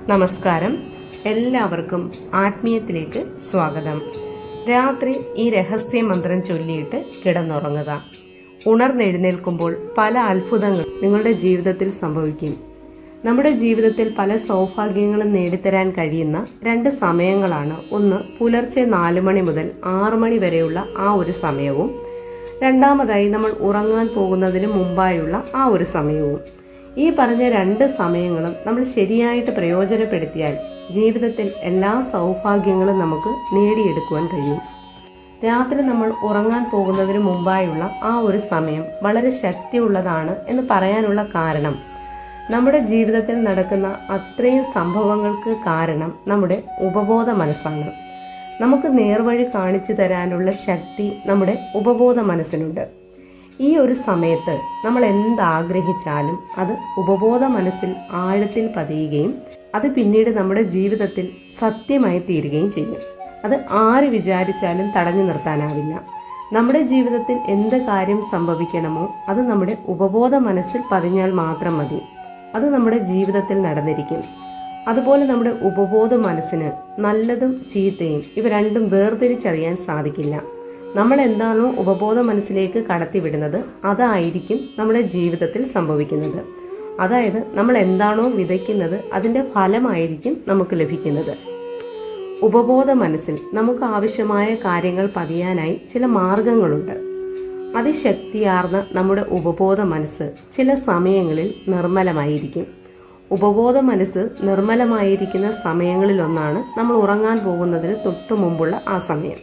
നമസ്കാരം എല്ലാവർക്കും ആത്മീയത്തിലേക്ക് സ്വാഗതം രാത്രി ഈ രഹസ്യ മന്ത്രം ചൊല്ലിയിട്ട് കിടന്നുറങ്ങുക ഉണർന്നെഴുന്നേൽക്കുമ്പോൾ പല അത്ഭുതങ്ങൾ നിങ്ങളുടെ ജീവിതത്തിൽ സംഭവിക്കും നമ്മുടെ ജീവിതത്തിൽ പല സൗഭാഗ്യങ്ങളും നേടിത്തരാൻ കഴിയുന്ന രണ്ട് സമയങ്ങളാണ് ഒന്ന് പുലർച്ചെ നാല് മണി മുതൽ ആറ് മണി വരെയുള്ള ആ ഒരു സമയവും രണ്ടാമതായി നമ്മൾ ഉറങ്ങാൻ പോകുന്നതിന് മുമ്പായുള്ള ആ ഒരു സമയവും ഈ പറഞ്ഞ രണ്ട് സമയങ്ങളും നമ്മൾ ശരിയായിട്ട് പ്രയോജനപ്പെടുത്തിയാൽ ജീവിതത്തിൽ എല്ലാ സൗഭാഗ്യങ്ങളും നമുക്ക് നേടിയെടുക്കുവാൻ കഴിയും രാത്രി നമ്മൾ ഉറങ്ങാൻ പോകുന്നതിന് മുമ്പായുള്ള ആ ഒരു സമയം വളരെ ശക്തിയുള്ളതാണ് എന്ന് പറയാനുള്ള കാരണം നമ്മുടെ ജീവിതത്തിൽ നടക്കുന്ന അത്രയും സംഭവങ്ങൾക്ക് കാരണം നമ്മുടെ ഉപബോധ മനസ്സാണ് നമുക്ക് നേർവഴി കാണിച്ചു തരാനുള്ള ശക്തി നമ്മുടെ ഉപബോധ മനസ്സിനുണ്ട് ഈ ഒരു സമയത്ത് നമ്മൾ എന്താഗ്രഹിച്ചാലും അത് ഉപബോധ മനസ്സിൽ ആഴത്തിൽ പതിയുകയും അത് പിന്നീട് നമ്മുടെ ജീവിതത്തിൽ സത്യമായി തീരുകയും ചെയ്യും അത് ആര് വിചാരിച്ചാലും തടഞ്ഞു നിർത്താനാവില്ല നമ്മുടെ ജീവിതത്തിൽ എന്ത് കാര്യം സംഭവിക്കണമോ അത് നമ്മുടെ ഉപബോധ മനസ്സിൽ പതിഞ്ഞാൽ മാത്രം മതി അത് നമ്മുടെ ജീവിതത്തിൽ നടന്നിരിക്കും അതുപോലെ നമ്മുടെ ഉപബോധ മനസ്സിന് നല്ലതും ചീത്തയും ഇവ രണ്ടും വേർതിരിച്ചറിയാൻ സാധിക്കില്ല നമ്മൾ എന്താണോ ഉപബോധ മനസ്സിലേക്ക് കടത്തിവിടുന്നത് അതായിരിക്കും നമ്മുടെ ജീവിതത്തിൽ സംഭവിക്കുന്നത് അതായത് നമ്മൾ എന്താണോ വിതയ്ക്കുന്നത് അതിൻ്റെ ഫലമായിരിക്കും നമുക്ക് ലഭിക്കുന്നത് ഉപബോധ മനസ്സിൽ നമുക്ക് ആവശ്യമായ കാര്യങ്ങൾ പതിയാനായി ചില മാർഗങ്ങളുണ്ട് അതിശക്തിയാർന്ന നമ്മുടെ ഉപബോധ മനസ്സ് ചില സമയങ്ങളിൽ നിർമ്മലമായിരിക്കും ഉപബോധ മനസ്സ് നിർമ്മലമായിരിക്കുന്ന സമയങ്ങളിലൊന്നാണ് നമ്മൾ ഉറങ്ങാൻ പോകുന്നതിന് തൊട്ടു മുമ്പുള്ള ആ സമയം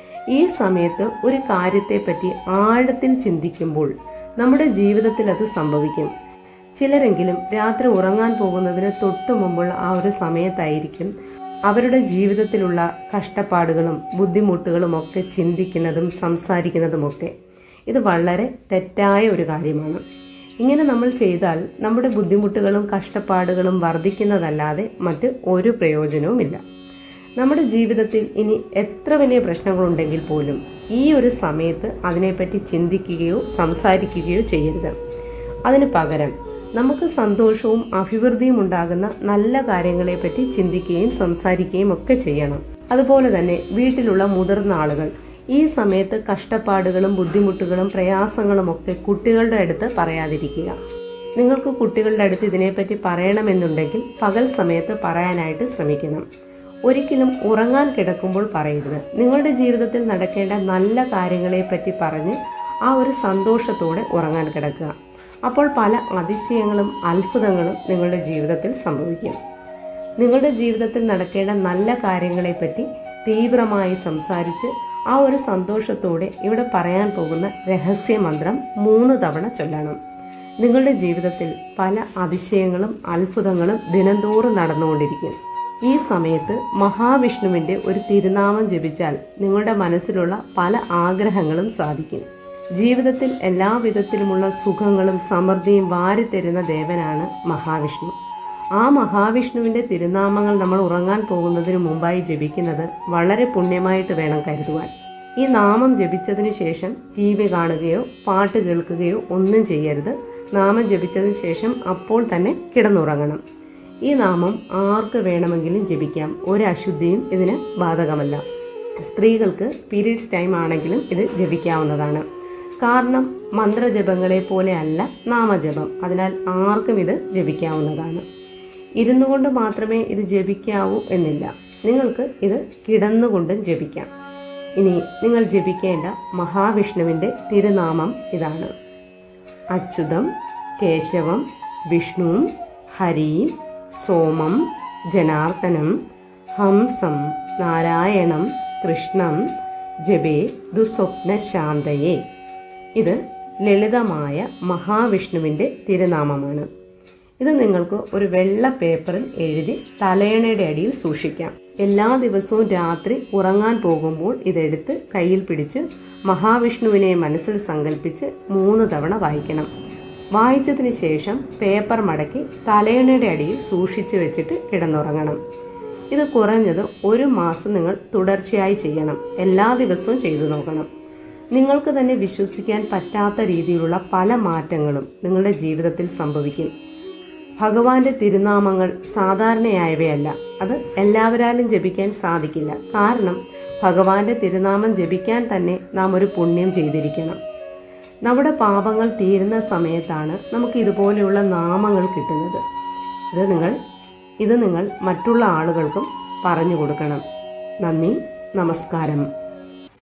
ഈ സമയത്ത് ഒരു കാര്യത്തെപ്പറ്റി ആഴത്തിൽ ചിന്തിക്കുമ്പോൾ നമ്മുടെ ജീവിതത്തിൽ അത് സംഭവിക്കും ചിലരെങ്കിലും രാത്രി ഉറങ്ങാൻ പോകുന്നതിന് തൊട്ടു മുമ്പുള്ള ആ ഒരു സമയത്തായിരിക്കും അവരുടെ ജീവിതത്തിലുള്ള കഷ്ടപ്പാടുകളും ബുദ്ധിമുട്ടുകളും ഒക്കെ ചിന്തിക്കുന്നതും സംസാരിക്കുന്നതുമൊക്കെ ഇത് വളരെ തെറ്റായ ഒരു കാര്യമാണ് ഇങ്ങനെ നമ്മൾ ചെയ്താൽ നമ്മുടെ ബുദ്ധിമുട്ടുകളും കഷ്ടപ്പാടുകളും വർദ്ധിക്കുന്നതല്ലാതെ മറ്റ് ഒരു പ്രയോജനവുമില്ല നമ്മുടെ ജീവിതത്തിൽ ഇനി എത്ര വലിയ പ്രശ്നങ്ങളുണ്ടെങ്കിൽ പോലും ഈ ഒരു സമയത്ത് അതിനെപ്പറ്റി ചിന്തിക്കുകയോ സംസാരിക്കുകയോ ചെയ്യരുത് അതിന് പകരം നമുക്ക് സന്തോഷവും അഭിവൃദ്ധിയും ഉണ്ടാകുന്ന നല്ല കാര്യങ്ങളെപ്പറ്റി ചിന്തിക്കുകയും സംസാരിക്കുകയും ഒക്കെ ചെയ്യണം അതുപോലെ തന്നെ വീട്ടിലുള്ള മുതിർന്ന ആളുകൾ ഈ സമയത്ത് കഷ്ടപ്പാടുകളും ബുദ്ധിമുട്ടുകളും പ്രയാസങ്ങളും ഒക്കെ കുട്ടികളുടെ അടുത്ത് പറയാതിരിക്കുക നിങ്ങൾക്ക് കുട്ടികളുടെ അടുത്ത് ഇതിനെപ്പറ്റി പറയണമെന്നുണ്ടെങ്കിൽ പകൽ സമയത്ത് പറയാനായിട്ട് ശ്രമിക്കണം ഒരിക്കലും ഉറങ്ങാൻ കിടക്കുമ്പോൾ പറയരുത് നിങ്ങളുടെ ജീവിതത്തിൽ നടക്കേണ്ട നല്ല കാര്യങ്ങളെപ്പറ്റി പറഞ്ഞ് ആ ഒരു സന്തോഷത്തോടെ ഉറങ്ങാൻ കിടക്കുക അപ്പോൾ പല അതിശയങ്ങളും അത്ഭുതങ്ങളും നിങ്ങളുടെ ജീവിതത്തിൽ സംഭവിക്കും നിങ്ങളുടെ ജീവിതത്തിൽ നടക്കേണ്ട നല്ല കാര്യങ്ങളെപ്പറ്റി തീവ്രമായി സംസാരിച്ച് ആ ഒരു സന്തോഷത്തോടെ ഇവിടെ പറയാൻ പോകുന്ന രഹസ്യ മന്ത്രം മൂന്ന് തവണ ചൊല്ലണം നിങ്ങളുടെ ജീവിതത്തിൽ പല അതിശയങ്ങളും അത്ഭുതങ്ങളും ദിനംതോറും നടന്നുകൊണ്ടിരിക്കും ഈ സമയത്ത് മഹാവിഷ്ണുവിന്റെ ഒരു തിരുനാമം ജപിച്ചാൽ നിങ്ങളുടെ മനസ്സിലുള്ള പല ആഗ്രഹങ്ങളും സാധിക്കും ജീവിതത്തിൽ എല്ലാ വിധത്തിലുമുള്ള സുഖങ്ങളും സമൃദ്ധിയും വാരിത്തരുന്ന ദേവനാണ് മഹാവിഷ്ണു ആ മഹാവിഷ്ണുവിന്റെ തിരുനാമങ്ങൾ നമ്മൾ ഉറങ്ങാൻ പോകുന്നതിന് മുമ്പായി ജപിക്കുന്നത് വളരെ പുണ്യമായിട്ട് വേണം കരുതുവാൻ ഈ നാമം ജപിച്ചതിന് ശേഷം ടി വി കാണുകയോ പാട്ട് കേൾക്കുകയോ ഒന്നും ചെയ്യരുത് നാമം ജപിച്ചതിന് ശേഷം അപ്പോൾ തന്നെ കിടന്നുറങ്ങണം ഈ നാമം ആർക്ക് വേണമെങ്കിലും ജപിക്കാം ഒരു അശുദ്ധിയും ഇതിന് ബാധകമല്ല സ്ത്രീകൾക്ക് പീരീഡ്സ് ടൈം ആണെങ്കിലും ഇത് ജപിക്കാവുന്നതാണ് കാരണം മന്ത്രജപങ്ങളെ പോലെ അല്ല നാമജപം അതിനാൽ ആർക്കും ഇത് ജപിക്കാവുന്നതാണ് ഇരുന്നു കൊണ്ട് മാത്രമേ ഇത് ജപിക്കാവൂ എന്നില്ല നിങ്ങൾക്ക് ഇത് കിടന്നുകൊണ്ടും ജപിക്കാം ഇനി നിങ്ങൾ ജപിക്കേണ്ട മഹാവിഷ്ണുവിൻ്റെ തിരുനാമം ഇതാണ് അച്യുതം കേശവം വിഷ്ണുവും ഹരിയും സോമം ജനാർദ്ദനം ഹംസം നാരായണം കൃഷ്ണം ജപേ ദുസ്വപ്ന ശാന്തയെ ഇത് ലളിതമായ മഹാവിഷ്ണുവിൻ്റെ തിരുനാമമാണ് ഇത് നിങ്ങൾക്ക് ഒരു വെള്ള പേപ്പറിൽ എഴുതി തലയണയുടെ അടിയിൽ സൂക്ഷിക്കാം എല്ലാ ദിവസവും രാത്രി ഉറങ്ങാൻ പോകുമ്പോൾ ഇതെടുത്ത് കയ്യിൽ പിടിച്ച് മഹാവിഷ്ണുവിനെ മനസ്സിൽ സങ്കല്പിച്ച് മൂന്ന് തവണ വായിക്കണം വായിച്ചതിന് ശേഷം പേപ്പർ മടക്കി തലയണയുടെ അടിയിൽ സൂക്ഷിച്ചു വെച്ചിട്ട് കിടന്നുറങ്ങണം ഇത് കുറഞ്ഞത് ഒരു മാസം നിങ്ങൾ തുടർച്ചയായി ചെയ്യണം എല്ലാ ദിവസവും ചെയ്തു നോക്കണം നിങ്ങൾക്ക് തന്നെ വിശ്വസിക്കാൻ പറ്റാത്ത രീതിയിലുള്ള പല മാറ്റങ്ങളും നിങ്ങളുടെ ജീവിതത്തിൽ സംഭവിക്കും ഭഗവാന്റെ തിരുനാമങ്ങൾ സാധാരണയായവയല്ല അത് എല്ലാവരാലും ജപിക്കാൻ സാധിക്കില്ല കാരണം ഭഗവാന്റെ തിരുനാമം ജപിക്കാൻ തന്നെ നാം ഒരു പുണ്യം ചെയ്തിരിക്കണം നമ്മുടെ പാപങ്ങൾ തീരുന്ന സമയത്താണ് നമുക്ക് ഇതുപോലെയുള്ള നാമങ്ങൾ കിട്ടുന്നത് ഇത് നിങ്ങൾ ഇത് നിങ്ങൾ മറ്റുള്ള ആളുകൾക്കും പറഞ്ഞു കൊടുക്കണം നന്ദി നമസ്കാരം